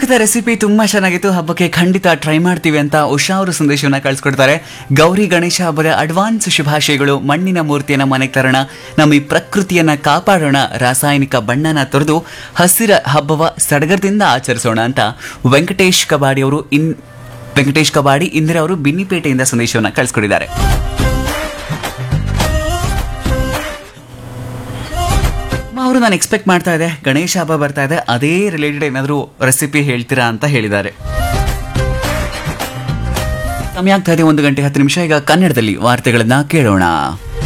ಪಾಕದ recipe ತುಂಬಾ ಚೆನ್ನಾಗಿತ್ತು ಹಬ್ಬಕ್ಕೆ ಖಂಡಿತ ಟ್ರೈ ಮಾಡ್ತೀವಿ ಅಂತ ಉಷಾ ಅವರು ಸಂದೇಶವನ್ನ ಕಳಿಸ್ಕೊಡ್ತಾರೆ ಗೌರಿ ಗಣೇಶ ಹಬ್ಬದ ಅಡ್ವಾನ್ಸ್ ಶುಭಾಶಯಗಳು ಮಣ್ಣಿನ ಮೂರ್ತಿಯನ್ನ ಮನೆಗೆ ತರೋಣ ನಮ್ಮ ಈ ಪ್ರಕೃತಿಯನ್ನ ಕಾಪಾಡೋಣ ರಾಸಾಯನಿಕ ಬಣ್ಣನ ತೊರೆದು ಹಸಿರ ಹಬ್ಬವ ಸಡಗರದಿಂದ ಆಚರಿಸೋಣ ಅಂತ ವೆಂಕಟೇಶ್ ಕಬಾಡಿ ಅವರು ಇನ್ ವೆಂಕಟೇಶ್ ಕಬಾಡಿ ಇಂದಿರಾ ಅವರು ಬಿನ್ನಿಪೇಟೆಯಿಂದ ಸಂದೇಶವನ್ನ ಕಳಿಸ್ಕೊಟ್ಟಿದ್ದಾರೆ ಅವರು ನಾನು ಎಕ್ಸ್ಪೆಕ್ಟ್ ಮಾಡ್ತಾ ಇದ್ದೆ ಗಣೇಶ ಹಬ್ಬ ಬರ್ತಾ ಇದೆ ಅದೇ ರಿಲೇಟೆಡ್ ಏನಾದರೂ ರೆಸಿಪಿ ಹೇಳ್ತೀರಾ ಅಂತ ಹೇಳಿದ್ದಾರೆ ಸಮಯ ಆಗ್ತಾ ಇದೆ ಒಂದು ಗಂಟೆ ಹತ್ತು ನಿಮಿಷ ಈಗ ಕನ್ನಡದಲ್ಲಿ ವಾರ್ತೆಗಳನ್ನ ಕೇಳೋಣ